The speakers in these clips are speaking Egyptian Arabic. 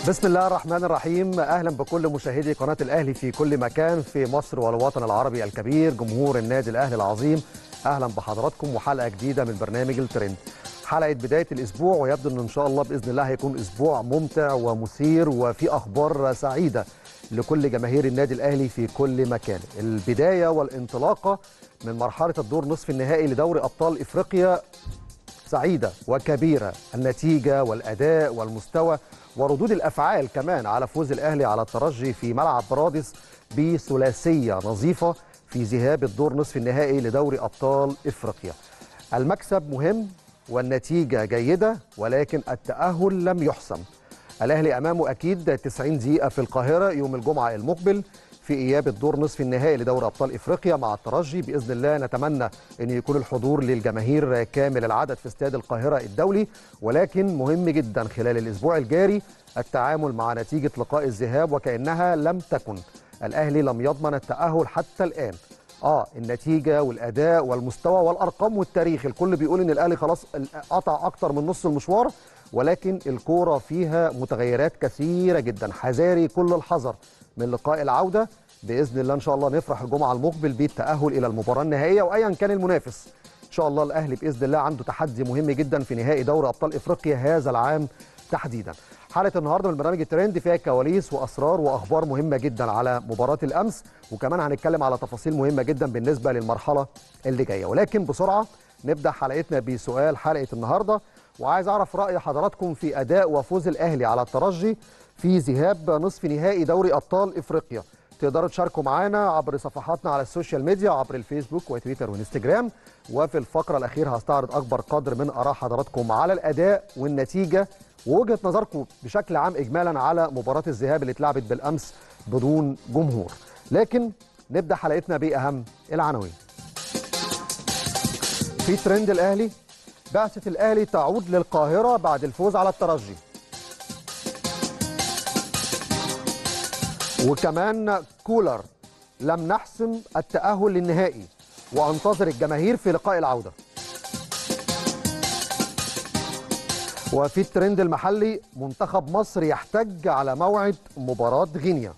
بسم الله الرحمن الرحيم اهلا بكل مشاهدي قناه الاهلي في كل مكان في مصر والوطن العربي الكبير جمهور النادي الاهلي العظيم اهلا بحضراتكم وحلقه جديده من برنامج الترند حلقه بدايه الاسبوع ويبدو ان ان شاء الله باذن الله هيكون اسبوع ممتع ومثير وفي اخبار سعيده لكل جماهير النادي الاهلي في كل مكان البدايه والانطلاقه من مرحله الدور نصف النهائي لدوري ابطال افريقيا سعيده وكبيره النتيجه والاداء والمستوى وردود الافعال كمان على فوز الاهلي على الترجي في ملعب رادس بثلاثيه نظيفه في ذهاب الدور نصف النهائي لدوري ابطال افريقيا. المكسب مهم والنتيجه جيده ولكن التاهل لم يحسم. الاهلي امامه اكيد 90 دقيقه في القاهره يوم الجمعه المقبل في اياب الدور نصف النهائي لدوري ابطال افريقيا مع الترجي باذن الله نتمنى ان يكون الحضور للجماهير كامل العدد في استاد القاهره الدولي ولكن مهم جدا خلال الاسبوع الجاري التعامل مع نتيجه لقاء الذهاب وكانها لم تكن الاهلي لم يضمن التاهل حتى الان اه النتيجه والاداء والمستوى والارقام والتاريخ الكل بيقول ان الاهلي خلاص قطع اكتر من نص المشوار ولكن الكوره فيها متغيرات كثيره جدا حذاري كل الحذر من لقاء العوده باذن الله ان شاء الله نفرح الجمعه المقبل بالتاهل الى المباراه النهائيه وايا كان المنافس ان شاء الله الاهلي باذن الله عنده تحدي مهم جدا في نهائي دوري ابطال افريقيا هذا العام تحديدا حلقه النهارده من برنامج الترند فيها كواليس واسرار واخبار مهمه جدا على مباراه الامس وكمان هنتكلم على تفاصيل مهمه جدا بالنسبه للمرحله اللي جايه ولكن بسرعه نبدا حلقتنا بسؤال حلقه النهارده وعايز اعرف راي حضراتكم في اداء وفوز الاهلي على الترجي في ذهاب نصف نهائي دوري ابطال افريقيا تقدروا تشاركوا معانا عبر صفحاتنا على السوشيال ميديا عبر الفيسبوك وتويتر وانستجرام وفي الفقره الاخيره هستعرض اكبر قدر من اراء حضراتكم على الاداء والنتيجه ووجهه نظركم بشكل عام اجمالا على مباراه الذهاب اللي اتلعبت بالامس بدون جمهور لكن نبدا حلقتنا باهم العناوين في ترند الاهلي بعثه الاهلي تعود للقاهره بعد الفوز على الترجي وكمان كولر لم نحسم التأهل للنهائي وأنتظر الجماهير في لقاء العودة وفي الترند المحلي منتخب مصر يحتج على موعد مباراة غينيا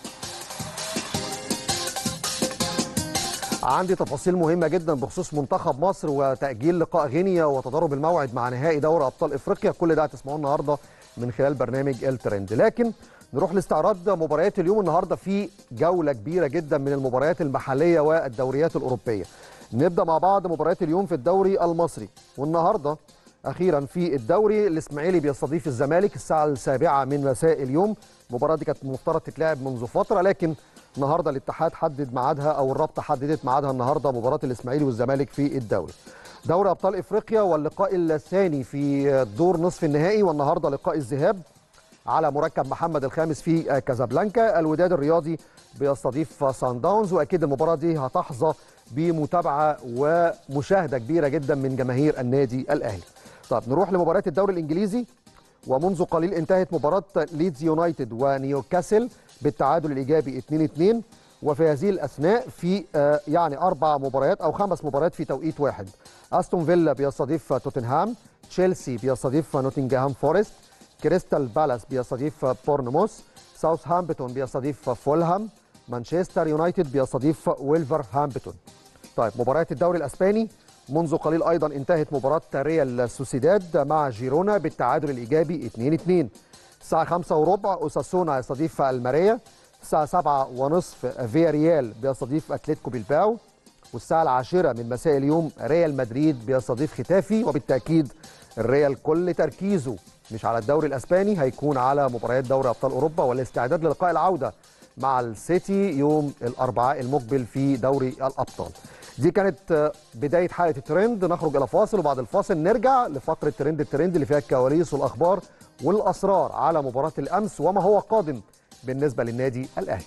عندي تفاصيل مهمة جدا بخصوص منتخب مصر وتأجيل لقاء غينيا وتضارب الموعد مع نهائي دوري أبطال إفريقيا كل ده هتسمعوه النهاردة من خلال برنامج الترند لكن نروح لاستعراض مباريات اليوم النهارده في جوله كبيره جدا من المباريات المحليه والدوريات الاوروبيه. نبدا مع بعض مباريات اليوم في الدوري المصري والنهارده اخيرا في الدوري الاسماعيلي بيستضيف الزمالك الساعه السابعه من مساء اليوم، المباراه دي كانت مفترض تتلعب منذ فتره لكن النهارده الاتحاد حدد ميعادها او الرابطه حددت ميعادها النهارده مباراه الاسماعيلي والزمالك في الدوري. دوري ابطال افريقيا واللقاء الثاني في دور نصف النهائي والنهارده لقاء الذهاب على مركب محمد الخامس في كازابلانكا الوداد الرياضي بيستضيف سان داونز واكيد المباراه دي هتحظى بمتابعه ومشاهده كبيره جدا من جماهير النادي الاهلي. طب نروح لمباريات الدوري الانجليزي ومنذ قليل انتهت مباراه ليدز يونايتد ونيوكاسل بالتعادل الايجابي 2-2 وفي هذه الاثناء في يعني اربع مباريات او خمس مباريات في توقيت واحد. استون فيلا بيستضيف توتنهام، تشيلسي بيستضيف نوتنغهام فورست، كريستال بالاس بيستضيف بورنموث ساوثهامبتون بيستضيف فولهام مانشستر يونايتد بيستضيف ويلفرهامبتون طيب مباريات الدوري الاسباني منذ قليل ايضا انتهت مباراه ريال سوسيداد مع جيرونا بالتعادل الايجابي 2-2 الساعه 5 وربع اوساسونا يستضيف الماريا الساعه 7 ونصف فيا ريال بيستضيف اتلتيكو بيلباو والساعه العاشره من مساء اليوم ريال مدريد بيستضيف ختافي وبالتاكيد الريال كل تركيزه مش على الدوري الاسباني هيكون على مباريات دوري ابطال اوروبا والاستعداد للقاء العوده مع السيتي يوم الاربعاء المقبل في دوري الابطال. دي كانت بدايه حلقه الترند نخرج الى فاصل وبعد الفاصل نرجع لفقره ترند الترند اللي فيها الكواليس والاخبار والاسرار على مباراه الامس وما هو قادم بالنسبه للنادي الاهلي.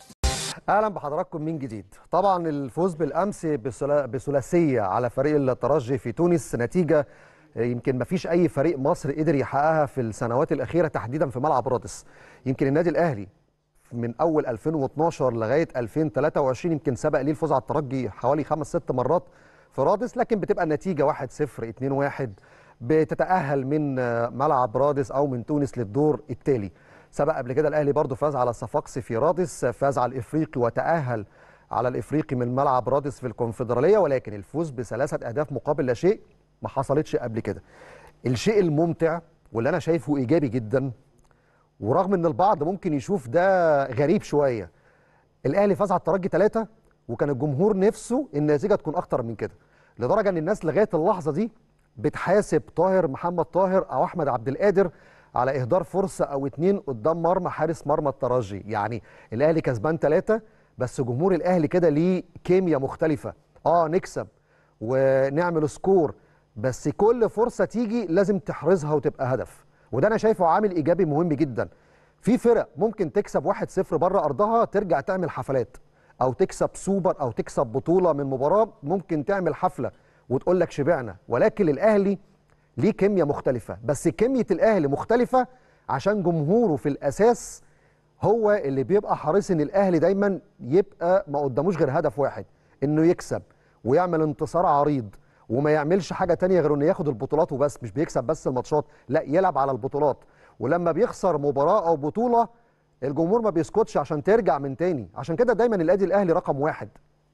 اهلا بحضراتكم من جديد طبعا الفوز بالامس بثلاثيه على فريق الترجي في تونس نتيجه يمكن ما فيش اي فريق مصر قدر يحققها في السنوات الاخيره تحديدا في ملعب رادس يمكن النادي الاهلي من اول 2012 لغايه 2023 يمكن سبق ليه الفوز على الترجي حوالي خمس ست مرات في رادس لكن بتبقى النتيجه 1-0 2-1 بتتاهل من ملعب رادس او من تونس للدور التالي سبق قبل كده الاهلي برضو فاز على صفاقسي في رادس فاز على الافريقي وتاهل على الافريقي من ملعب رادس في الكونفدراليه ولكن الفوز بثلاثه اهداف مقابل لا شيء ما حصلتش قبل كده الشيء الممتع واللي انا شايفه ايجابي جدا ورغم ان البعض ممكن يشوف ده غريب شويه الاهلي فاز على الترجي ثلاثة وكان الجمهور نفسه النتيجه تكون اكتر من كده لدرجه ان الناس لغايه اللحظه دي بتحاسب طاهر محمد طاهر او احمد عبد القادر على اهدار فرصه او اتنين قدام مرمى حارس مرمى الترجي يعني الاهلي كسبان ثلاثة بس جمهور الاهلي كده ليه كيمياء مختلفه اه نكسب ونعمل سكور بس كل فرصه تيجي لازم تحرزها وتبقى هدف وده انا شايفه عامل ايجابي مهم جدا في فرق ممكن تكسب 1-0 بره ارضها ترجع تعمل حفلات او تكسب سوبر او تكسب بطوله من مباراه ممكن تعمل حفله وتقول لك شبعنا ولكن الاهلي ليه كيمياء مختلفه بس كيمياء الاهلي مختلفه عشان جمهوره في الاساس هو اللي بيبقى حريص ان الاهلي دايما يبقى ما قداموش غير هدف واحد انه يكسب ويعمل انتصار عريض وما يعملش حاجه تانية غير انه ياخد البطولات وبس مش بيكسب بس الماتشات لا يلعب على البطولات ولما بيخسر مباراه او بطوله الجمهور ما بيسكتش عشان ترجع من تاني عشان كده دايما النادي الاهلي رقم واحد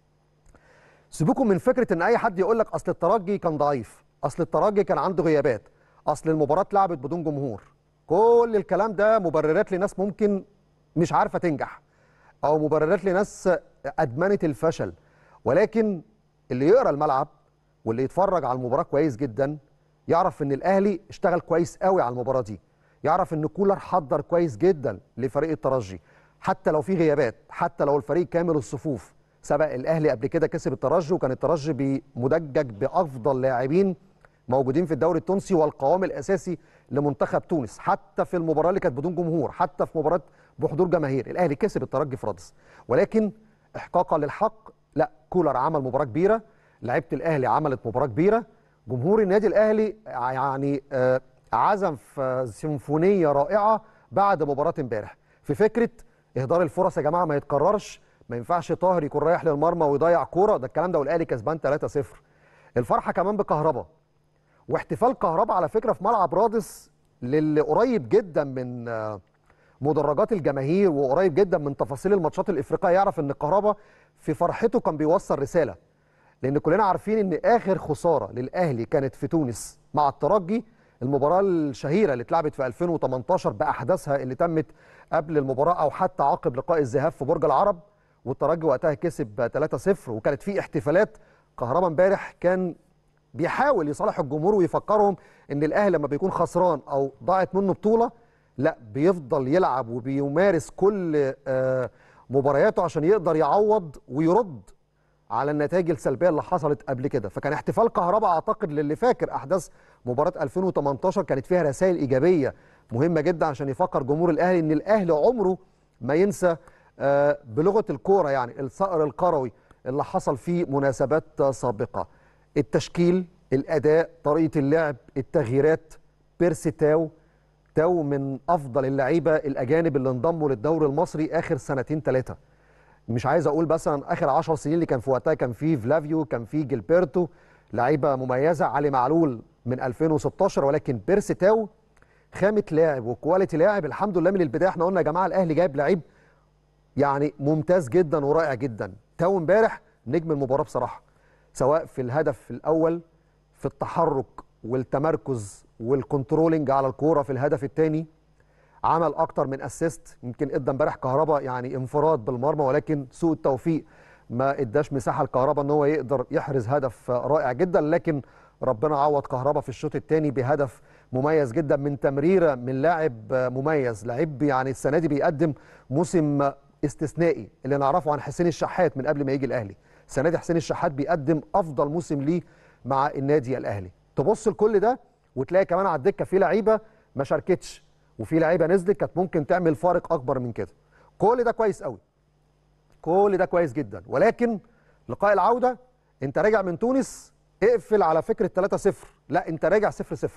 سيبوكم من فكره ان اي حد يقول لك اصل الترجي كان ضعيف اصل الترجي كان عنده غيابات اصل المباراه اتلعبت بدون جمهور كل الكلام ده مبررات لناس ممكن مش عارفه تنجح او مبررات لناس ادمنت الفشل ولكن اللي يقرا الملعب واللي يتفرج على المباراه كويس جدا يعرف ان الاهلي اشتغل كويس قوي على المباراه دي يعرف ان كولر حضر كويس جدا لفريق الترجي حتى لو في غيابات حتى لو الفريق كامل الصفوف سبق الاهلي قبل كده كسب الترجي وكان الترجي مدجج بافضل لاعبين موجودين في الدوري التونسي والقوام الاساسي لمنتخب تونس حتى في المباراه اللي كانت بدون جمهور حتى في مباراه بحضور جماهير الاهلي كسب الترجي في رادس ولكن احقاقا للحق لا كولر عمل مباراه كبيره لعيبه الاهلي عملت مباراه كبيره جمهور النادي الاهلي يعني آه عزم في سيمفونيه رائعه بعد مباراه امبارح في فكره اهدار الفرص يا جماعه ما يتكررش ما ينفعش طاهر يكون رايح للمرمى ويضيع كوره ده الكلام ده والاهلي كسبان 3-0 الفرحه كمان بكهربا واحتفال كهربا على فكره في ملعب رادس للي قريب جدا من مدرجات الجماهير وقريب جدا من تفاصيل الماتشات الافريقيه يعرف ان كهربا في فرحته كان بيوصل رساله لان كلنا عارفين ان اخر خساره للاهلي كانت في تونس مع الترجي المباراه الشهيره اللي اتلعبت في 2018 باحداثها اللي تمت قبل المباراه او حتى عقب لقاء الذهاب في برج العرب والترجي وقتها كسب 3-0 وكانت في احتفالات كهربا امبارح كان بيحاول يصالح الجمهور ويفكرهم ان الاهلي لما بيكون خسران او ضاعت منه بطوله لا بيفضل يلعب وبيمارس كل مبارياته عشان يقدر يعوض ويرد على النتائج السلبيه اللي حصلت قبل كده فكان احتفال كهربا اعتقد للي فاكر احداث مباراه 2018 كانت فيها رسائل ايجابيه مهمه جدا عشان يفكر جمهور الاهلي ان الاهلي عمره ما ينسى بلغه الكوره يعني الصقر الكروي اللي حصل في مناسبات سابقه التشكيل الاداء طريقه اللعب التغييرات بيرسي تاو تاو من افضل اللعيبه الاجانب اللي انضموا للدوري المصري اخر سنتين ثلاثه مش عايز اقول مثلا اخر 10 سنين اللي كان في وقتها كان في فلافيو كان في جilberto لعيبه مميزه علي معلول من 2016 ولكن بيرسي تاو خامه لاعب وكواليتي لاعب الحمد لله من البدايه احنا قلنا يا جماعه الاهلي جايب لعيب يعني ممتاز جدا ورائع جدا تاو امبارح نجم المباراه بصراحه سواء في الهدف الاول في التحرك والتمركز والكنترولنج على الكوره في الهدف الثاني عمل اكتر من اسيست يمكن ادى امبارح كهربا يعني انفراد بالمرمى ولكن سوء التوفيق ما اداش مساحه لكهربا ان هو يقدر يحرز هدف رائع جدا لكن ربنا عوض كهربا في الشوط الثاني بهدف مميز جدا من تمريره من لاعب مميز لعيب يعني السنه دي بيقدم موسم استثنائي اللي نعرفه عن حسين الشحات من قبل ما يجي الاهلي السنه دي حسين الشحات بيقدم افضل موسم ليه مع النادي الاهلي تبص لكل ده وتلاقي كمان على الدكه في لعيبه ما شاركتش وفي لعيبه نزلت كانت ممكن تعمل فارق اكبر من كده كل ده كويس قوي كل ده كويس جدا ولكن لقاء العوده انت راجع من تونس اقفل على فكره 3-0 لا انت راجع 0-0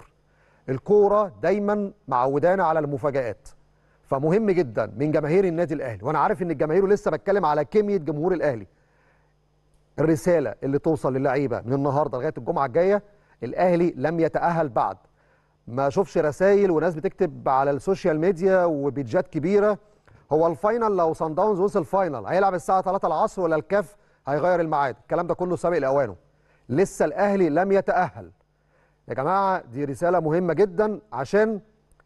الكوره دايما معودانا على المفاجآت فمهم جدا من جماهير النادي الاهلي وانا عارف ان الجماهير لسه بتكلم على كميه جمهور الاهلي الرساله اللي توصل للعيبه من النهارده لغايه الجمعه الجايه الاهلي لم يتاهل بعد ما اشوفش رسائل وناس بتكتب على السوشيال ميديا وبيتجات كبيره هو الفاينل لو سان داونز وصل فاينل هيلعب الساعه 3 العصر ولا الكاف هيغير الميعاد الكلام ده كله سابق لاوانه لسه الاهلي لم يتاهل يا جماعه دي رساله مهمه جدا عشان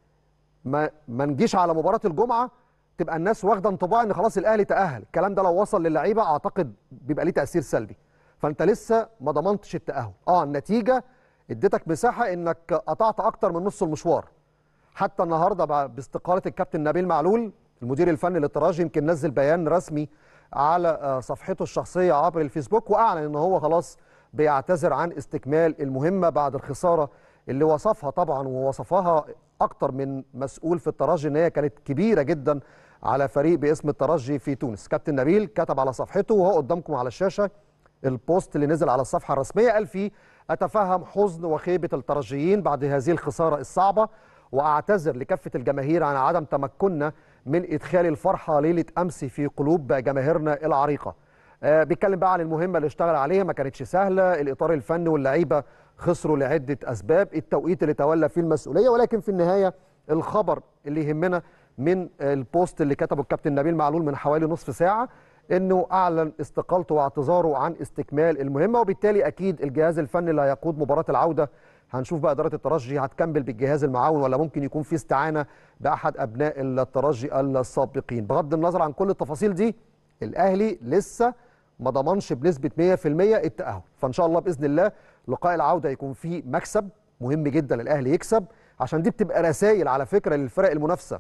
ما ما نجيش على مباراه الجمعه تبقى الناس واخده انطباع ان خلاص الاهلي تاهل الكلام ده لو وصل للعيبه اعتقد بيبقى ليه تاثير سلبي فانت لسه ما ضمنتش التاهل اه النتيجه اديتك مساحه انك قطعت اكتر من نص المشوار حتى النهارده باستقاله الكابتن نبيل معلول المدير الفني للترجي يمكن نزل بيان رسمي على صفحته الشخصيه عبر الفيسبوك واعلن ان هو خلاص بيعتذر عن استكمال المهمه بعد الخساره اللي وصفها طبعا ووصفها اكتر من مسؤول في الترجي ان هي كانت كبيره جدا على فريق باسم الترجي في تونس كابتن نبيل كتب على صفحته وهو قدامكم على الشاشه البوست اللي نزل على الصفحه الرسميه قال فيه اتفهم حزن وخيبه الترجيين بعد هذه الخساره الصعبه واعتذر لكافه الجماهير عن عدم تمكننا من ادخال الفرحه ليله امس في قلوب جماهيرنا العريقه. آه بيتكلم بقى عن المهمه اللي اشتغل عليها ما كانتش سهله، الاطار الفني واللعيبه خسروا لعده اسباب، التوقيت اللي تولى فيه المسؤوليه ولكن في النهايه الخبر اللي يهمنا من البوست اللي كتبه الكابتن نبيل معلول من حوالي نصف ساعه انه اعلن استقالته واعتذاره عن استكمال المهمه وبالتالي اكيد الجهاز الفني اللي هيقود مباراه العوده هنشوف بقى اداره الترجي هتكمل بالجهاز المعاون ولا ممكن يكون في استعانه باحد ابناء الترجي السابقين بغض النظر عن كل التفاصيل دي الاهلي لسه ما ضمنش بنسبه 100% التاهل فان شاء الله باذن الله لقاء العوده يكون فيه مكسب مهم جدا الاهلي يكسب عشان دي بتبقى رسائل على فكره للفرق المنافسه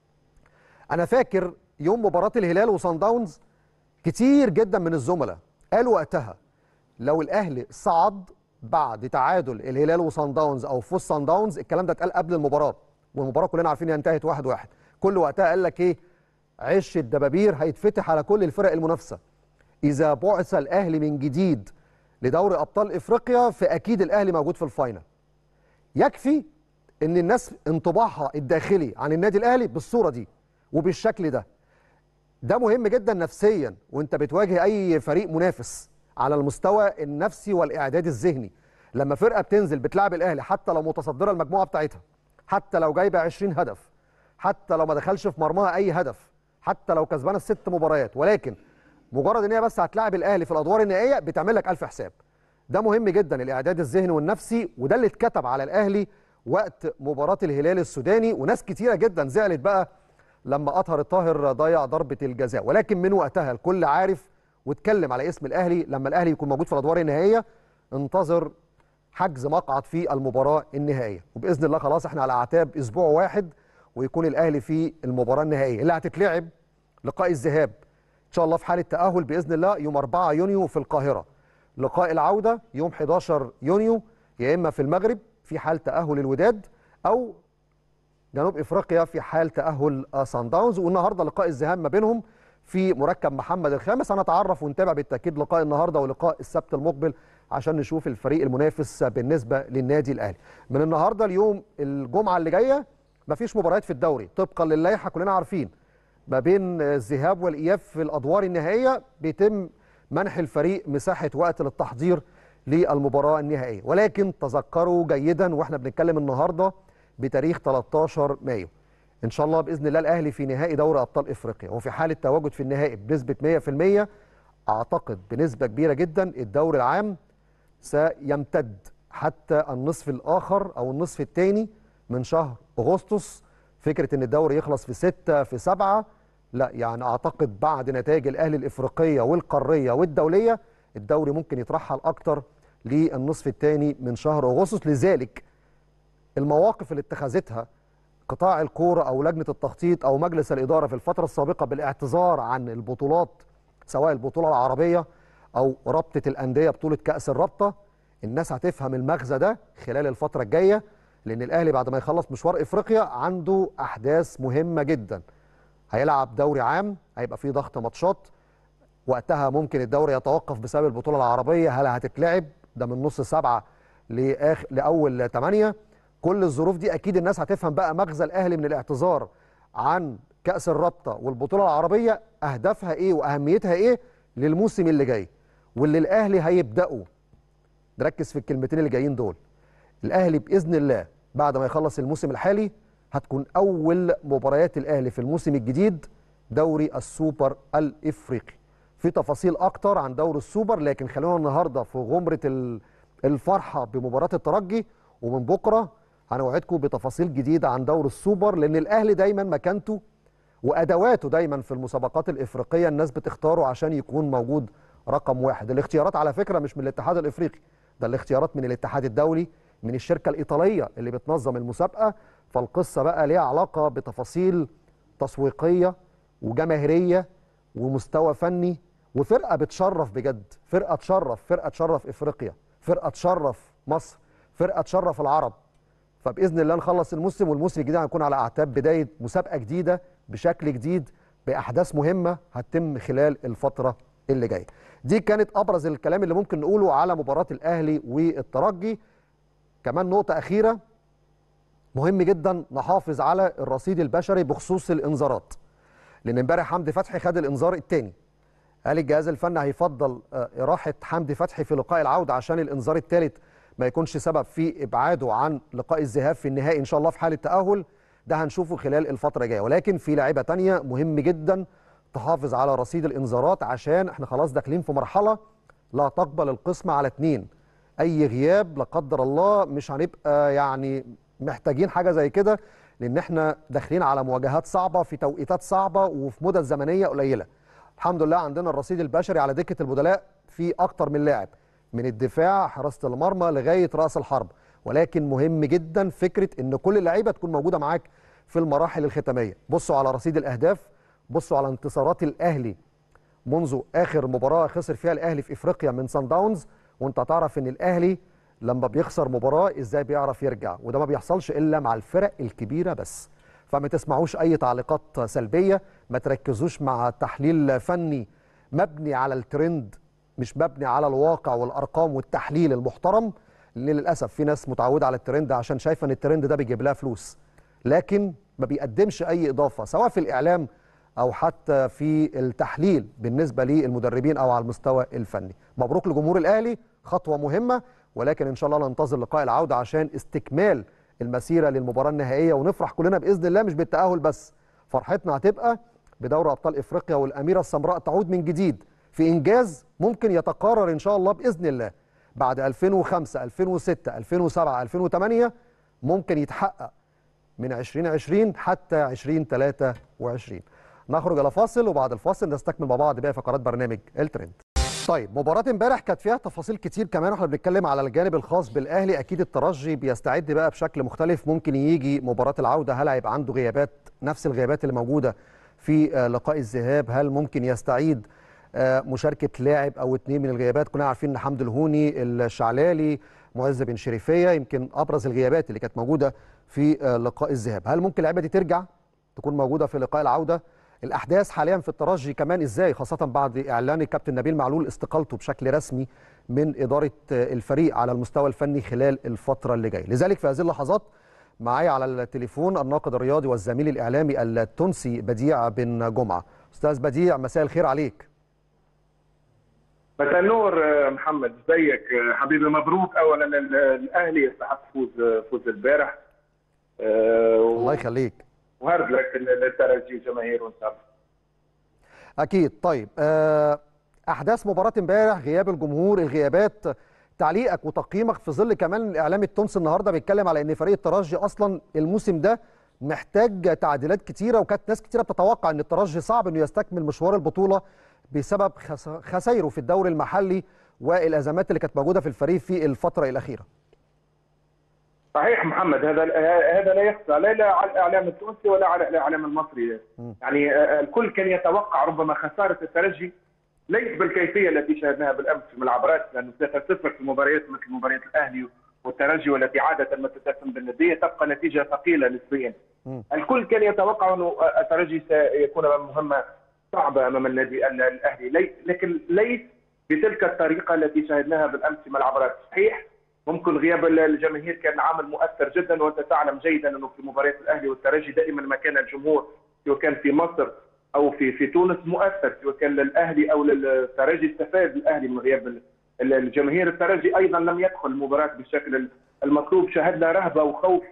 انا فاكر يوم مباراه الهلال وصن داونز كتير جدا من الزملاء قالوا وقتها لو الاهلي صعد بعد تعادل الهلال وصن داونز او فوز صن داونز الكلام ده اتقال قبل المباراه والمباراه كلنا عارفين انها انتهت واحد واحد كل وقتها قال لك ايه عش الدبابير هيتفتح على كل الفرق المنافسه اذا بعث الاهلي من جديد لدوري ابطال افريقيا فاكيد الاهلي موجود في الفاينل يكفي ان الناس انطباعها الداخلي عن النادي الاهلي بالصوره دي وبالشكل ده ده مهم جدا نفسيا وانت بتواجه اي فريق منافس على المستوى النفسي والاعداد الذهني لما فرقه بتنزل بتلعب الاهلي حتى لو متصدره المجموعه بتاعتها حتى لو جايبه 20 هدف حتى لو ما دخلش في مرماها اي هدف حتى لو كسبانه الست مباريات ولكن مجرد ان هي بس هتلاعب الاهلي في الادوار النهائيه بتعمل لك الف حساب ده مهم جدا الاعداد الذهني والنفسي وده اللي اتكتب على الاهلي وقت مباراه الهلال السوداني وناس كتيره جدا زعلت بقى لما اطهر الطاهر ضيع ضربه الجزاء ولكن من وقتها الكل عارف واتكلم على اسم الاهلي لما الاهلي يكون موجود في الادوار النهائيه انتظر حجز مقعد في المباراه النهائيه وباذن الله خلاص احنا على اعتاب اسبوع واحد ويكون الاهلي في المباراه النهائيه اللي هتتلعب لقاء الذهاب ان شاء الله في حاله تاهل باذن الله يوم 4 يونيو في القاهره لقاء العوده يوم 11 يونيو يا اما في المغرب في حال تاهل الوداد او جنوب افريقيا في حال تاهل سان داونز والنهارده لقاء الذهاب ما بينهم في مركب محمد الخامس هنتعرف ونتابع بالتاكيد لقاء النهارده ولقاء السبت المقبل عشان نشوف الفريق المنافس بالنسبه للنادي الاهلي من النهارده اليوم الجمعه اللي جايه مفيش مباريات في الدوري طبقا للائحه كلنا عارفين ما بين الذهاب والاياب في الادوار النهائيه بيتم منح الفريق مساحه وقت للتحضير للمباراه النهائيه ولكن تذكروا جيدا واحنا بنتكلم النهارده بتاريخ 13 مايو ان شاء الله باذن الله الاهلي في نهائي دوري ابطال افريقيا وفي حاله تواجد في النهائي بنسبه 100% اعتقد بنسبه كبيره جدا الدوري العام سيمتد حتى النصف الاخر او النصف الثاني من شهر اغسطس فكره ان الدوري يخلص في 6 في 7 لا يعني اعتقد بعد نتائج الاهلي الافريقيه والقاريه والدوليه الدوري ممكن يترحل اكتر للنصف الثاني من شهر اغسطس لذلك المواقف اللي اتخذتها قطاع الكوره او لجنه التخطيط او مجلس الاداره في الفتره السابقه بالاعتذار عن البطولات سواء البطوله العربيه او رابطه الانديه بطوله كاس الرابطه الناس هتفهم المغزى ده خلال الفتره الجايه لان الاهلي بعد ما يخلص مشوار افريقيا عنده احداث مهمه جدا هيلعب دوري عام هيبقى فيه ضغط ماتشات وقتها ممكن الدوري يتوقف بسبب البطوله العربيه هل هتتلعب ده من نص سبعه لاخر لاول ثمانيه كل الظروف دي اكيد الناس هتفهم بقى مغزى الاهلي من الاعتذار عن كاس الرابطه والبطوله العربيه اهدافها ايه واهميتها ايه للموسم اللي جاي واللي الاهلي هيبداه نركز في الكلمتين اللي جايين دول الاهلي باذن الله بعد ما يخلص الموسم الحالي هتكون اول مباريات الاهلي في الموسم الجديد دوري السوبر الافريقي في تفاصيل اكتر عن دوري السوبر لكن خلونا النهارده في غمره الفرحه بمباراه الترجي ومن بكره هنوعدكم بتفاصيل جديده عن دوري السوبر لان الاهلي دايما مكانته وادواته دايما في المسابقات الافريقيه الناس بتختاره عشان يكون موجود رقم واحد الاختيارات على فكره مش من الاتحاد الافريقي ده الاختيارات من الاتحاد الدولي من الشركه الايطاليه اللي بتنظم المسابقه فالقصه بقى ليها علاقه بتفاصيل تسويقيه وجماهيريه ومستوى فني وفرقه بتشرف بجد فرقه تشرف فرقه تشرف افريقيا فرقه تشرف مصر فرقه تشرف العرب فباذن الله نخلص الموسم والموسم الجديد هيكون على اعتاب بدايه مسابقه جديده بشكل جديد باحداث مهمه هتتم خلال الفتره اللي جايه دي كانت ابرز الكلام اللي ممكن نقوله على مباراه الاهلي والترجي كمان نقطه اخيره مهم جدا نحافظ على الرصيد البشري بخصوص الانذارات لان امبارح حمدي فتحي خد الانذار الثاني هل الجهاز الفني هيفضل اراحه حمدي فتحي في لقاء العوده عشان الانذار الثالث ما يكونش سبب في ابعاده عن لقاء الذهاب في النهائي ان شاء الله في حاله تاهل ده هنشوفه خلال الفتره الجايه ولكن في لاعيبه ثانيه مهم جدا تحافظ على رصيد الانذارات عشان احنا خلاص داخلين في مرحله لا تقبل القسمه على اثنين اي غياب لا قدر الله مش هنبقى يعني محتاجين حاجه زي كده لان احنا داخلين على مواجهات صعبه في توقيتات صعبه وفي مدد زمنيه قليله الحمد لله عندنا الرصيد البشري على دكه البدلاء في اكتر من لاعب من الدفاع حراسه المرمى لغايه راس الحرب ولكن مهم جدا فكره ان كل اللعيبه تكون موجوده معاك في المراحل الختاميه بصوا على رصيد الاهداف بصوا على انتصارات الاهلي منذ اخر مباراه خسر فيها الاهلي في افريقيا من سان داونز وانت هتعرف ان الاهلي لما بيخسر مباراه ازاي بيعرف يرجع وده ما بيحصلش الا مع الفرق الكبيره بس فما تسمعوش اي تعليقات سلبيه ما تركزوش مع تحليل فني مبني على الترند مش مبني على الواقع والارقام والتحليل المحترم لان للاسف في ناس متعوده على الترند عشان شايفه ان الترند ده بيجيب لها فلوس لكن ما بيقدمش اي اضافه سواء في الاعلام او حتى في التحليل بالنسبه للمدربين او على المستوى الفني مبروك لجمهور الاهلي خطوه مهمه ولكن ان شاء الله ننتظر لقاء العوده عشان استكمال المسيره للمباراه النهائيه ونفرح كلنا باذن الله مش بالتاهل بس فرحتنا هتبقى بدوري ابطال افريقيا والاميره السمراء تعود من جديد في انجاز ممكن يتكرر ان شاء الله باذن الله بعد 2005 2006 2007 2008 ممكن يتحقق من 2020 حتى 2023 نخرج الى فاصل وبعد الفاصل نستكمل مع بعض باقي فقرات برنامج الترند طيب مباراة امبارح كانت فيها تفاصيل كتير كمان واحنا بنتكلم على الجانب الخاص بالاهلي اكيد الترجي بيستعد بقى بشكل مختلف ممكن يجي مباراة العودة هل هيبقى عنده غيابات نفس الغيابات اللي موجودة في لقاء الذهاب هل ممكن يستعيد مشاركة لاعب او اتنين من الغيابات كنا عارفين ان حمد الهوني الشعلالي معز بن شريفية يمكن ابرز الغيابات اللي كانت موجودة في لقاء الذهاب هل ممكن اللعيبة دي ترجع تكون موجودة في لقاء العودة الاحداث حاليا في الترجي كمان ازاي خاصه بعد اعلان الكابتن نبيل معلول استقالته بشكل رسمي من اداره الفريق على المستوى الفني خلال الفتره اللي جايه لذلك في هذه اللحظات معايا على التليفون الناقد الرياضي والزميل الاعلامي التونسي بديع بن جمعه استاذ بديع مساء الخير عليك مساء النور محمد ازيك حبيبي مبروك اولا الاهلي يستحق فوز فوز البارح الله يخليك وهارد لك الترجي وجماهير وان شاء الله اكيد طيب احداث مباراه امبارح غياب الجمهور الغيابات تعليقك وتقييمك في ظل كمان الاعلام التونسي النهارده بيتكلم على ان فريق الترجي اصلا الموسم ده محتاج تعديلات كتيره وكانت ناس كتيره بتتوقع ان الترجي صعب انه يستكمل مشوار البطوله بسبب خسائره في الدوري المحلي والازمات اللي كانت موجوده في الفريق في الفتره الاخيره صحيح محمد هذا هذا لا يخفى لا على الاعلام التونسي ولا على الاعلام المصري م. يعني الكل كان يتوقع ربما خساره الترجي ليس بالكيفيه التي شاهدناها بالامس في الملعبات لانه 3-0 في مباريات مثل مباريات الاهلي والترجي والتي عاده ما تتسم بالنديه تبقى نتيجه ثقيله نسبيا. م. الكل كان يتوقع انه الترجي سيكون مهمه صعبه امام النادي الاهلي لكن ليس بتلك الطريقه التي شاهدناها بالامس في ملعبات صحيح ممكن غياب الجماهير كان عامل مؤثر جدا وانت تعلم جيدا انه في مباريات الاهلي والترجي دائما ما كان الجمهور سواء كان في مصر او في في تونس مؤثر سواء كان للاهلي او للترجي استفاد الاهلي من غياب الجماهير الترجي ايضا لم يدخل المباراه بالشكل المطلوب شاهدنا رهبه وخوف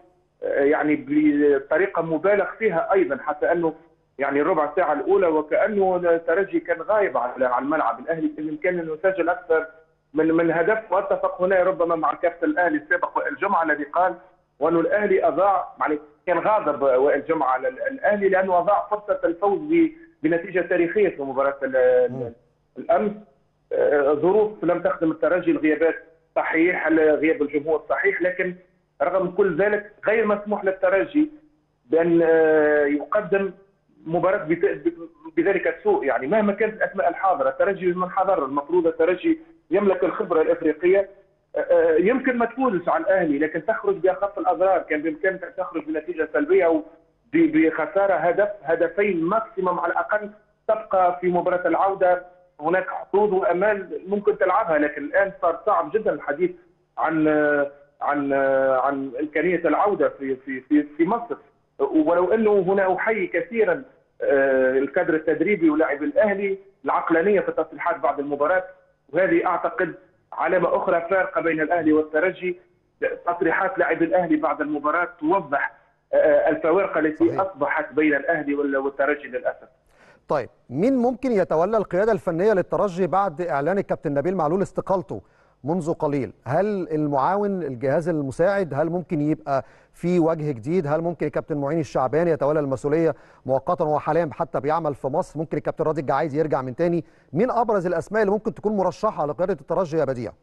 يعني بطريقه مبالغ فيها ايضا حتى انه يعني الربع ساعه الاولى وكانه الترجي كان غايب على على الملعب الاهلي كان بامكانه انه يسجل اكثر من من هدف واتفق هنا ربما مع كابتن الاهلي السابق وائل جمعه الذي قال وانه الاهلي اضاع يعني كان غاضب وائل جمعه على الاهلي لانه اضاع فرصه الفوز بنتيجه تاريخيه في مباراه الامس ظروف لم تخدم الترجي الغيابات صحيح غياب الجمهور صحيح لكن رغم كل ذلك غير مسموح للترجي بان يقدم مباراه بذلك السوء يعني مهما كانت الاسماء الحاضره الترجي من حضر المفروض الترجي يملك الخبره الافريقيه يمكن ما تفوزش على الاهلي لكن تخرج باخف الاضرار كان بامكانك ان تخرج بنتيجه سلبيه او بخساره هدف هدفين ماكسيموم على الاقل تبقى في مباراه العوده هناك حظوظ وامال ممكن تلعبها لكن الان صار صعب جدا الحديث عن عن عن امكانيه العوده في في في في مصر ولو انه هنا احيي كثيرا الكادر التدريبي ولاعب الاهلي العقلانيه في تصريحات بعد المباراه وهذه اعتقد علامه اخرى فارقه بين الاهلي والترجي تصريحات لاعب الاهلي بعد المباراه توضح الفوارق التي صحيح. اصبحت بين الاهلي والترجي للاسف. طيب مين ممكن يتولى القياده الفنيه للترجي بعد اعلان الكابتن نبيل معلول استقالته منذ قليل هل المعاون الجهاز المساعد هل ممكن يبقى في وجه جديد هل ممكن الكابتن معين الشعباني يتولى المسؤوليه مؤقتا وهو حاليا حتى بيعمل في مصر ممكن الكابتن راضي الجعايز يرجع من تاني مين ابرز الاسماء اللي ممكن تكون مرشحه لقياده الترجي يا بديع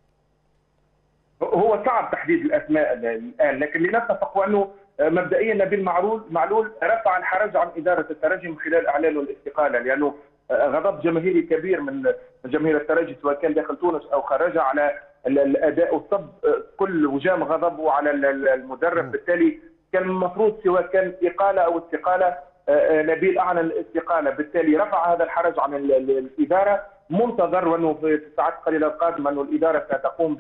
هو صعب تحديد الاسماء الان لكن لنتفق انه مبدئيا نبيل معلول معلول رفع الحرج عن اداره الترجي من خلال اعلانه الاستقاله لانه غضب جماهيري كبير من جماهير الترجي سواء كان داخل تونس او خارجها على الاداء وصب كل وجام غضبه على المدرب بالتالي كان المفروض سواء كان اقاله او استقاله نبيل اعلن الاستقاله بالتالي رفع هذا الحرج عن الاداره منتظر وانه في الساعات القليله القادمه انه الاداره ستقوم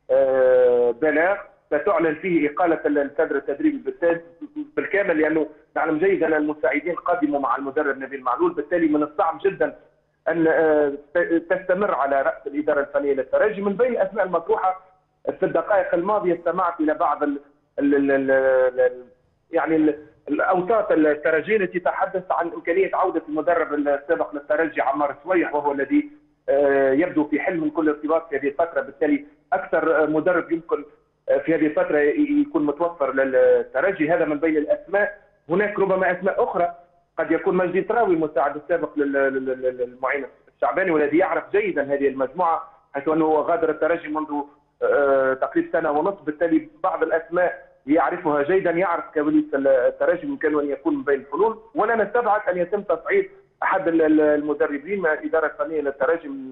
ببلاغ ستعلن فيه اقاله الكادر التدريبي بالكامل لانه نعلم جيدا ان المساعدين قدموا مع المدرب نبيل معلول بالتالي من الصعب جدا ان تستمر على راس الاداره الفنيه للترجي من بين الاسماء المطروحه في الدقائق الماضيه استمعت الى بعض ال ال ال يعني ال الاوساط الترجي التي تتحدث عن امكانيه عوده المدرب السابق للترجي عمار سويح وهو الذي يبدو في حلم من كل ارتباط في هذه الفتره بالتالي اكثر مدرب يمكن في هذه الفتره يكون متوفر للترجي هذا من بين الاسماء هناك ربما اسماء اخرى قد يكون مجدي تراوي المساعد السابق للمعين الشعباني والذي يعرف جيدا هذه المجموعه حيث انه غادر الترجي منذ تقريبا سنه ونصف بالتالي بعض الاسماء يعرفها جيدا يعرف كواليس الترجي يمكن ان يكون من بين الحلول ولا نستبعد ان يتم تصعيد احد المدربين من الاداره الفنيه للترجي من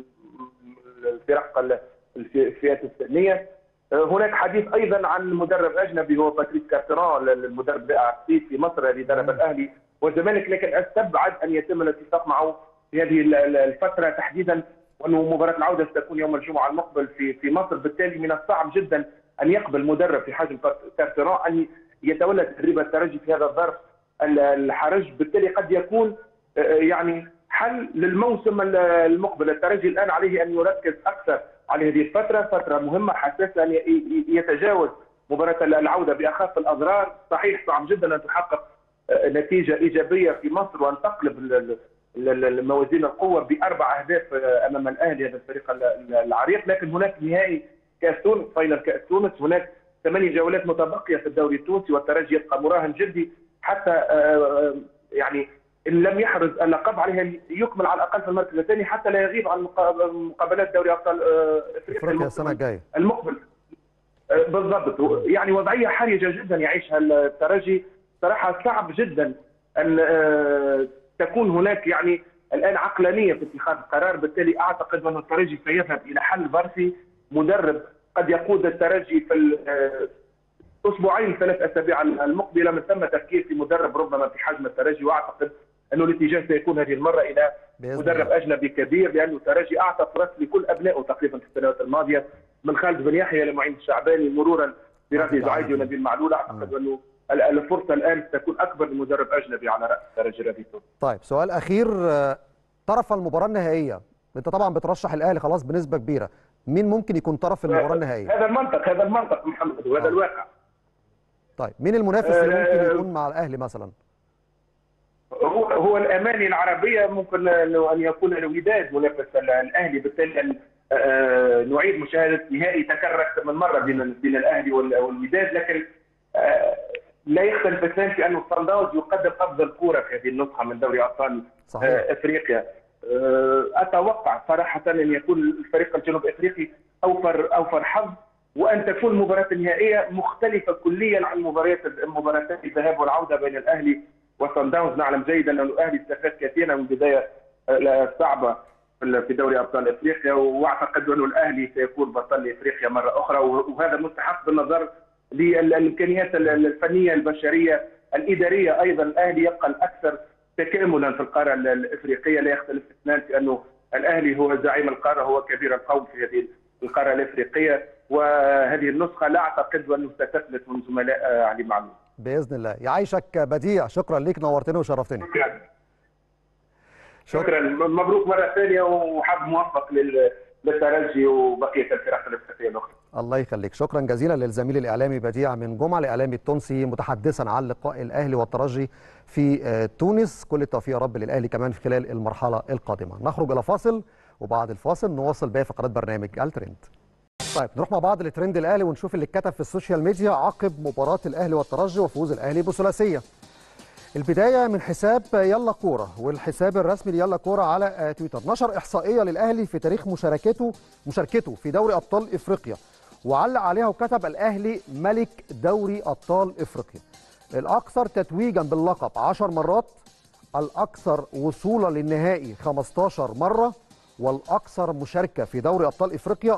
الفرق الفئات السنيه هناك حديث ايضا عن مدرب اجنبي هو باتريس كارتران المدرب في مصر الذي درب الاهلي والزمالك لكن استبعد ان يتم الاتفاق معه في هذه الفتره تحديدا وانه مباراه العوده ستكون يوم الجمعه المقبل في في مصر بالتالي من الصعب جدا ان يقبل مدرب في حجم كارتران ان يتولى تدريب الترجي في هذا الظرف الحرج بالتالي قد يكون يعني حل للموسم المقبل الترجي الان عليه ان يركز اكثر على هذه الفتره فتره مهمه حساسه ان يتجاوز مباراه العوده باخف الاضرار صحيح صعب جدا ان تحقق نتيجه ايجابيه في مصر وان تقلب موازين القوه باربع اهداف امام الاهلي هذا الفريق العريق لكن هناك نهائي كاس تونس فاينل كاس تونس هناك ثمانية جولات متبقيه في الدوري التونسي والترجي يبقى مراهن جدي حتى يعني ان لم يحرز اللقب عليه يكمل على الاقل في المركز الثاني حتى لا يغيب عن مقابلات دوري ابطال افريقيا السنه الجايه المقبل بالضبط يعني وضعيه حرجه جدا يعيشها الترجي صراحه صعب جدا ان تكون هناك يعني الان عقلانيه في اتخاذ القرار بالتالي اعتقد ان الترجي سيذهب الى حل برسي مدرب قد يقود الترجي في الاسبوعين ثلاث اسابيع المقبله من ثم تفكير في مدرب ربما في حجم الترجي واعتقد انه الاتجاه سيكون هذه المره الى مدرب اجنبي كبير لانه الترجي اعطى فرص لكل ابنائه تقريبا في السنوات الماضيه من خالد بن يحيى لمعين الشعباني مرورا برافي زعيدي ونبيل معلول اعتقد انه الفرصه الان تكون اكبر لمدرب اجنبي على راس الترجي رابيتو طيب سؤال اخير طرف المباراه النهائيه انت طبعا بترشح الاهلي خلاص بنسبه كبيره مين ممكن يكون طرف المباراه النهائيه هذا المنطق هذا المنطق محمد وهذا آه. الواقع طيب مين المنافس اللي ممكن يكون مع الاهلي مثلا هو هو الاماني العربيه ممكن ان يكون الوداد منافس الاهلي بالتالي نعيد مشاهده نهائي تكرر اكثر من مره بين بين الاهلي والوداد لكن لا يختلف اثنان في انه صن داونز يقدم افضل كوره في هذه النسخه من دوري ابطال صحيح. افريقيا اتوقع صراحه ان يكون الفريق الجنوب افريقي اوفر اوفر حظ وان تكون المباراه النهائيه مختلفه كليا عن مباريات مباراتي الذهاب والعوده بين الاهلي وصن داونز نعلم جيدا ان الاهلي استفاد كثيرا من بدايه صعبه في دوري ابطال افريقيا واعتقد انه الاهلي سيكون بطل افريقيا مره اخرى وهذا مستحق بالنظر للامكانيات الفنيه البشريه الاداريه ايضا الاهلي يبقى الاكثر تكاملا في القاره الافريقيه لا يختلف اثنان في انه الاهلي هو زعيم القاره هو كبير القوم في هذه القاره الافريقيه وهذه النسخه لا اعتقد انه ستفلت من زملاء علي معلول باذن الله يعيشك بديع شكرا ليك نورتني وشرفتني شكرا شكرا مبروك مره ثانيه وحظ موفق للترجي وبقيه الفرق الافريقيه الاخرى الله يخليك شكرا جزيلا للزميل الاعلامي بديع من جمعه الاعلامي التونسي متحدثا عن لقاء الاهلي والترجي في تونس كل التوفيق يا رب للاهلي كمان في خلال المرحله القادمه نخرج الى فاصل وبعد الفاصل نواصل باقي فقرات برنامج الترند طيب نروح مع بعض لترند الاهلي ونشوف اللي اتكتب في السوشيال ميديا عقب مباراه الاهلي والترجي وفوز الاهلي بثلاثيه البدايه من حساب يلا كوره والحساب الرسمي ليلا كوره على تويتر نشر احصائيه للاهلي في تاريخ مشاركته مشاركته في دوري ابطال افريقيا وعلق عليها وكتب الاهلي ملك دوري ابطال افريقيا الاكثر تتويجا باللقب 10 مرات الاكثر وصولا للنهائي 15 مره والاكثر مشاركه في دوري ابطال افريقيا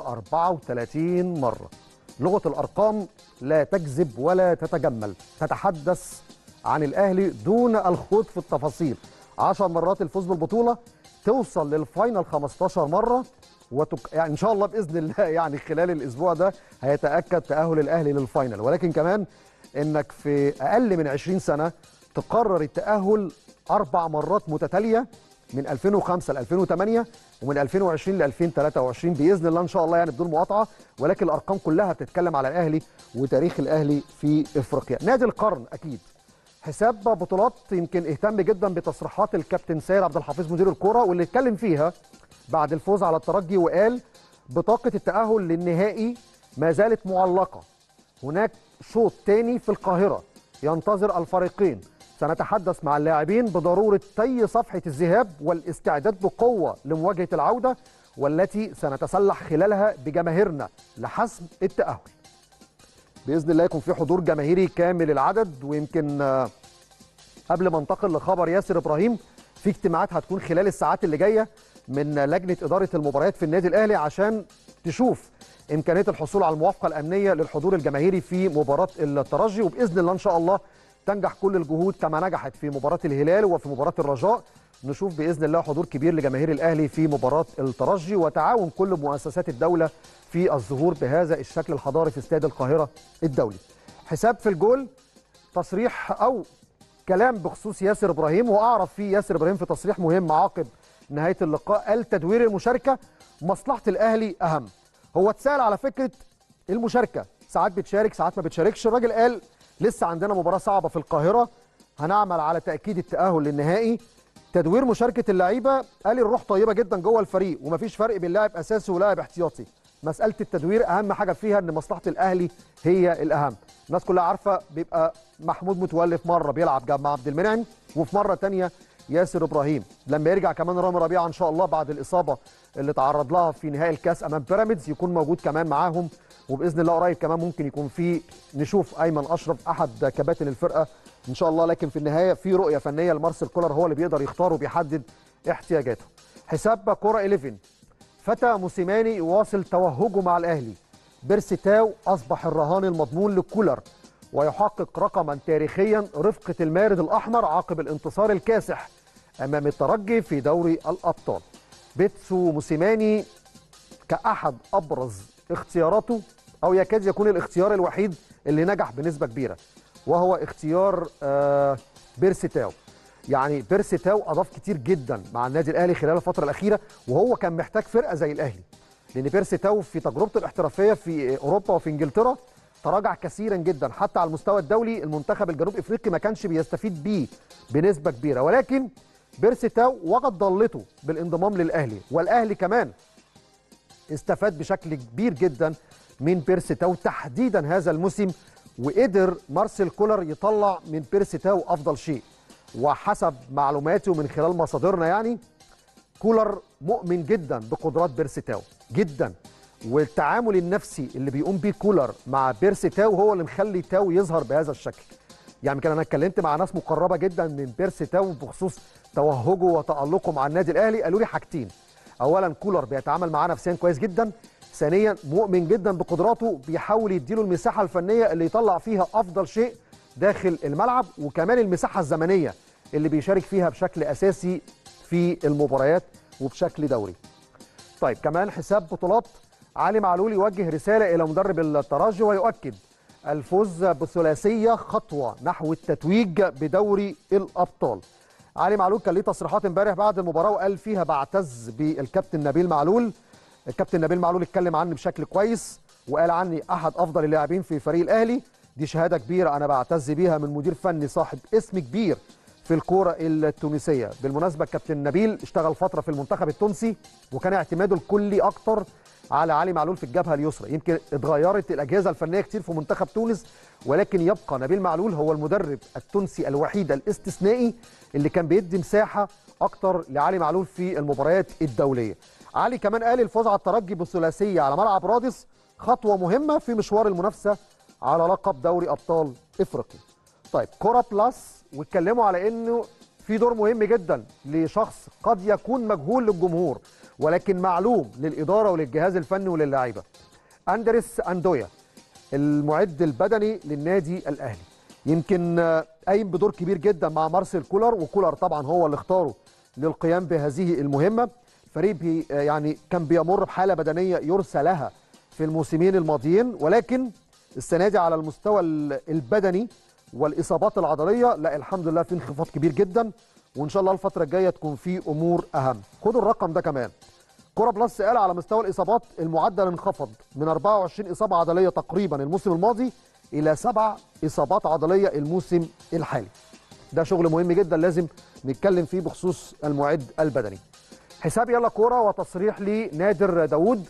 34 مره لغه الارقام لا تكذب ولا تتجمل تتحدث عن الاهلي دون الخوض في التفاصيل 10 مرات الفوز بالبطوله توصل للفاينل 15 مره وتك... يعني ان شاء الله باذن الله يعني خلال الاسبوع ده هيتاكد تاهل الاهلي للفاينل ولكن كمان انك في اقل من 20 سنه تقرر التاهل اربع مرات متتاليه من 2005 ل 2008 ومن 2020 ل 2023 باذن الله ان شاء الله يعني بدون مقاطعه ولكن الارقام كلها بتتكلم على الاهلي وتاريخ الاهلي في افريقيا نادي القرن اكيد حساب بطولات يمكن اهتم جدا بتصريحات الكابتن سير عبد الحفيظ مدير الكره واللي اتكلم فيها بعد الفوز على الترجي وقال بطاقه التاهل للنهائي ما زالت معلقه هناك شوط تاني في القاهره ينتظر الفريقين سنتحدث مع اللاعبين بضروره طي صفحه الذهاب والاستعداد بقوه لمواجهه العوده والتي سنتسلح خلالها بجماهيرنا لحسم التاهل باذن الله يكون في حضور جماهيري كامل العدد ويمكن قبل ما انتقل لخبر ياسر ابراهيم في اجتماعات هتكون خلال الساعات اللي جايه من لجنه اداره المباريات في النادي الاهلي عشان تشوف امكانيه الحصول على الموافقه الامنيه للحضور الجماهيري في مباراه الترجي وباذن الله ان شاء الله تنجح كل الجهود كما نجحت في مباراه الهلال وفي مباراه الرجاء نشوف باذن الله حضور كبير لجماهير الاهلي في مباراه الترجي وتعاون كل مؤسسات الدوله في الظهور بهذا الشكل الحضاري في استاد القاهره الدولي. حساب في الجول تصريح او كلام بخصوص ياسر ابراهيم واعرف فيه ياسر ابراهيم في تصريح مهم عقب نهايه اللقاء قال تدوير المشاركه مصلحه الاهلي اهم. هو اتسال على فكره المشاركه ساعات بتشارك ساعات ما بتشاركش الراجل قال لسه عندنا مباراه صعبه في القاهره هنعمل على تاكيد التاهل للنهائي تدوير مشاركه اللعيبه قال الروح طيبه جدا جوه الفريق ومفيش فرق بين لاعب اساسي ولاعب احتياطي مساله التدوير اهم حاجه فيها ان مصلحه الاهلي هي الاهم الناس كلها عارفه بيبقى محمود متولي في مره بيلعب جنب عبد المنعم وفي مره ثانيه ياسر ابراهيم لما يرجع كمان رامي ربيعه ان شاء الله بعد الاصابه اللي تعرض لها في نهائي الكاس امام بيراميدز يكون موجود كمان معاهم وباذن الله قريب كمان ممكن يكون في نشوف ايمن اشرف احد كباتن الفرقه ان شاء الله لكن في النهايه في رؤيه فنيه لمارسيل كولر هو اللي بيقدر يختار وبيحدد احتياجاته حساب كوره 11 فتى موسيماني يواصل توهجه مع الاهلي بيرسي تاو اصبح الرهان المضمون لكولر ويحقق رقما تاريخيا رفقه المارد الاحمر عقب الانتصار الكاسح امام الترجي في دوري الابطال بيتسو موسيماني كاحد ابرز اختياراته او يكاد يكون الاختيار الوحيد اللي نجح بنسبه كبيره وهو اختيار آه بيرسي تاو يعني بيرسي تاو اضاف كتير جدا مع النادي الاهلي خلال الفتره الاخيره وهو كان محتاج فرقه زي الاهلي لان بيرسي تاو في تجربته الاحترافيه في اوروبا وفي انجلترا تراجع كثيرا جدا حتى على المستوى الدولي المنتخب الجنوب افريقي ما كانش بيستفيد بيه بنسبه كبيره ولكن بيرسي تاو وجد ضالته بالانضمام للاهلي والاهلي كمان استفاد بشكل كبير جدا من بيرسي تاو تحديدا هذا الموسم وقدر مارسيل كولر يطلع من بيرسي تاو افضل شيء وحسب معلوماتي ومن خلال مصادرنا يعني كولر مؤمن جدا بقدرات بيرسي تاو جدا والتعامل النفسي اللي بيقوم بيه كولر مع بيرسي تاو هو اللي مخلي تاو يظهر بهذا الشكل يعني كان انا اتكلمت مع ناس مقربه جدا من بيرسي تاو بخصوص توهجه وتالقه مع النادي الاهلي قالوا لي حاجتين اولا كولر بيتعامل معاه نفسيا كويس جدا ثانيا مؤمن جدا بقدراته بيحاول يديله المساحه الفنيه اللي يطلع فيها افضل شيء داخل الملعب وكمان المساحه الزمنيه اللي بيشارك فيها بشكل اساسي في المباريات وبشكل دوري طيب كمان حساب بطولات علي معلول يوجه رساله الى مدرب الترجي ويؤكد الفوز بثلاثيه خطوه نحو التتويج بدوري الابطال علي معلول كان ليه تصريحات امبارح بعد المباراه وقال فيها بعتز بالكابتن نبيل معلول الكابتن نبيل معلول اتكلم عني بشكل كويس وقال عني احد افضل اللاعبين في فريق الاهلي دي شهاده كبيره انا بعتز بيها من مدير فني صاحب اسم كبير في الكوره التونسيه بالمناسبه الكابتن نبيل اشتغل فتره في المنتخب التونسي وكان اعتماده الكلي اكتر على علي معلول في الجبهه اليسرى يمكن اتغيرت الاجهزه الفنيه كتير في منتخب تونس ولكن يبقى نبيل معلول هو المدرب التونسي الوحيد الاستثنائي اللي كان بيدي مساحه اكتر لعلي معلول في المباريات الدوليه علي كمان قال الفوز على الترجي بالثلاثيه على ملعب رادس خطوه مهمه في مشوار المنافسه على لقب دوري ابطال افريقيا طيب كوره بلس واتكلموا على انه في دور مهم جدا لشخص قد يكون مجهول للجمهور ولكن معلوم للاداره وللجهاز الفني وللاعيبه اندريس اندويا المعد البدني للنادي الاهلي يمكن قايم بدور كبير جدا مع مارسيل كولر وكولر طبعا هو اللي اختاره للقيام بهذه المهمه فريق بي يعني كان بيمر بحاله بدنيه يرثى لها في الموسمين الماضيين ولكن السنه دي على المستوى البدني والاصابات العضليه لا الحمد لله في انخفاض كبير جدا وان شاء الله الفتره الجايه تكون في امور اهم خدوا الرقم ده كمان كوره بلس قال على مستوى الاصابات المعدل انخفض من 24 اصابه عضليه تقريبا الموسم الماضي الى سبع اصابات عضليه الموسم الحالي ده شغل مهم جدا لازم نتكلم فيه بخصوص المعد البدني حساب يلا كوره وتصريح لنادر داوود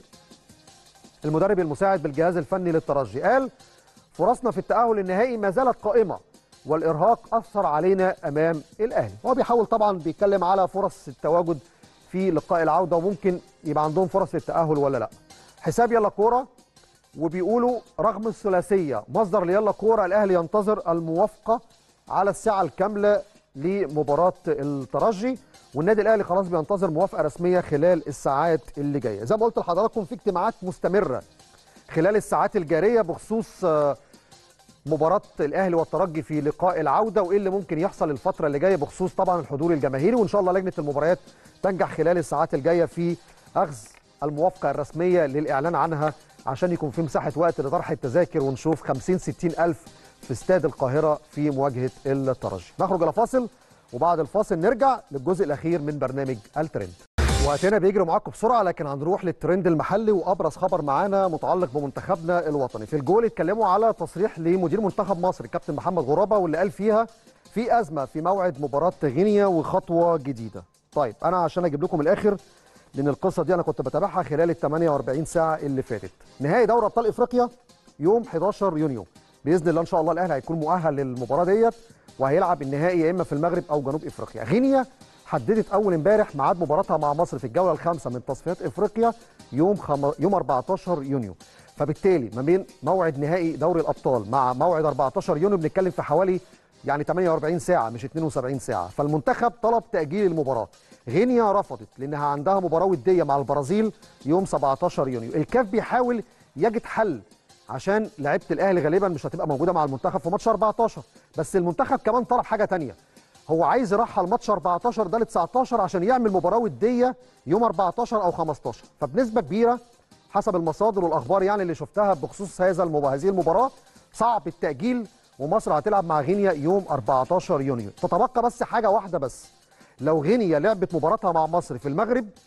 المدرب المساعد بالجهاز الفني للترجي قال فرصنا في التأهل النهائي ما زالت قائمة والإرهاق أثر علينا أمام الأهلي هو بيحاول طبعا بيتكلم على فرص التواجد في لقاء العودة وممكن يبقى عندهم فرص للتأهل ولا لا حساب يلا كورة وبيقولوا رغم الثلاثية مصدر ليلا كورة الأهلي ينتظر الموافقة على الساعة الكاملة لمباراة الترجي والنادي الاهلي خلاص بينتظر موافقه رسميه خلال الساعات اللي جايه زي ما قلت لحضراتكم في اجتماعات مستمره خلال الساعات الجاريه بخصوص مباراه الاهلي والترجي في لقاء العوده وايه اللي ممكن يحصل الفتره اللي جايه بخصوص طبعا الحضور الجماهيري وان شاء الله لجنه المباريات تنجح خلال الساعات الجايه في اخذ الموافقه الرسميه للاعلان عنها عشان يكون في مساحه وقت لطرح التذاكر ونشوف 50 60 الف في استاد القاهره في مواجهه الترجي نخرج الى فاصل وبعد الفاصل نرجع للجزء الاخير من برنامج الترند وقتنا بيجري معاكم بسرعه لكن هنروح للترند المحلي وابرز خبر معانا متعلق بمنتخبنا الوطني في الجول اتكلموا على تصريح لمدير منتخب مصر الكابتن محمد غرابه واللي قال فيها في ازمه في موعد مباراه غينيا وخطوه جديده طيب انا عشان اجيب لكم الاخر لان القصه دي انا كنت بتابعها خلال ال 48 ساعه اللي فاتت نهائي دوري ابطال افريقيا يوم 11 يونيو باذن الله ان شاء الله الاهلي هيكون مؤهل للمباراه ديت وهيلعب النهائي يا اما في المغرب او جنوب افريقيا غينيا حددت اول امبارح ميعاد مباراتها مع مصر في الجوله الخامسه من تصفيات افريقيا يوم خم... يوم 14 يونيو فبالتالي ما بين موعد نهائي دوري الابطال مع موعد 14 يونيو بنتكلم في حوالي يعني 48 ساعه مش 72 ساعه فالمنتخب طلب تاجيل المباراه غينيا رفضت لانها عندها مباراه وديه مع البرازيل يوم 17 يونيو الكاف بيحاول يجد حل عشان لعيبه الاهلي غالبا مش هتبقى موجوده مع المنتخب في ماتش 14 بس المنتخب كمان طلب حاجه تانية هو عايز يرحل ماتش 14 ده ل 19 عشان يعمل مباراه وديه يوم 14 او 15 فبنسبه كبيره حسب المصادر والاخبار يعني اللي شفتها بخصوص هذا المب... هذه المباراه صعب التاجيل ومصر هتلعب مع غينيا يوم 14 يونيو تتبقى بس حاجه واحده بس لو غينيا لعبت مباراتها مع مصر في المغرب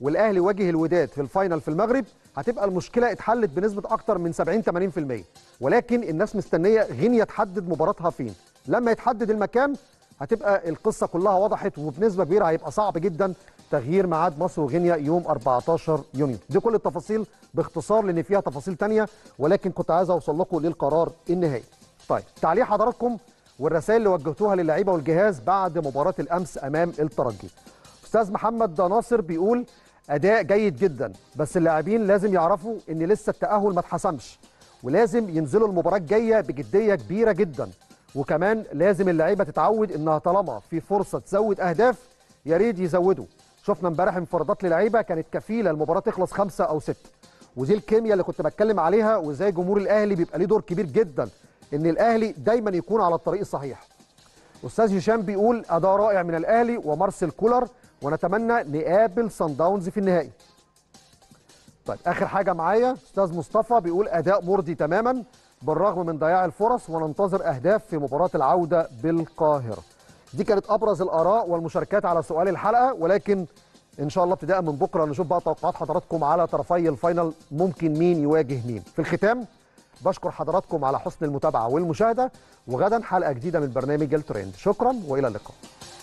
والاهلي واجه الوداد في الفاينل في المغرب هتبقى المشكله اتحلت بنسبه اكتر من 70 80% ولكن الناس مستنيه غينيا تحدد مباراتها فين لما يتحدد المكان هتبقى القصه كلها وضحت وبنسبه كبيره هيبقى صعب جدا تغيير ميعاد مصر وغينيا يوم 14 يونيو دي كل التفاصيل باختصار لان فيها تفاصيل تانية ولكن كنت عايز اوصل لكم للقرار النهائي طيب تعليق حضراتكم والرسائل اللي وجهتوها للعيبه والجهاز بعد مباراه الامس امام الترجي استاذ محمد ناصر بيقول اداء جيد جدا بس اللاعبين لازم يعرفوا ان لسه التاهل ما اتحسمش ولازم ينزلوا المباراه الجايه بجديه كبيره جدا وكمان لازم اللعيبه تتعود انها طالما في فرصه تزود اهداف يا ريت يزودوا شفنا امبارح انفرادات للعيبه كانت كفيله المباراه تخلص خمسه او سته ودي الكيمياء اللي كنت بتكلم عليها وازاي جمهور الاهلي بيبقى ليه دور كبير جدا ان الاهلي دايما يكون على الطريق الصحيح استاذ هشام بيقول اداء رائع من الاهلي ومارسيل كولر ونتمنى نقابل صن داونز في النهائي طيب اخر حاجه معايا استاذ مصطفى بيقول اداء مرضي تماما بالرغم من ضياع الفرص وننتظر اهداف في مباراه العوده بالقاهره دي كانت ابرز الاراء والمشاركات على سؤال الحلقه ولكن ان شاء الله ابتداء من بكره نشوف بقى توقعات حضراتكم على طرفي الفاينل ممكن مين يواجه مين في الختام بشكر حضراتكم على حسن المتابعه والمشاهده وغدا حلقه جديده من برنامج الترند شكرا والى اللقاء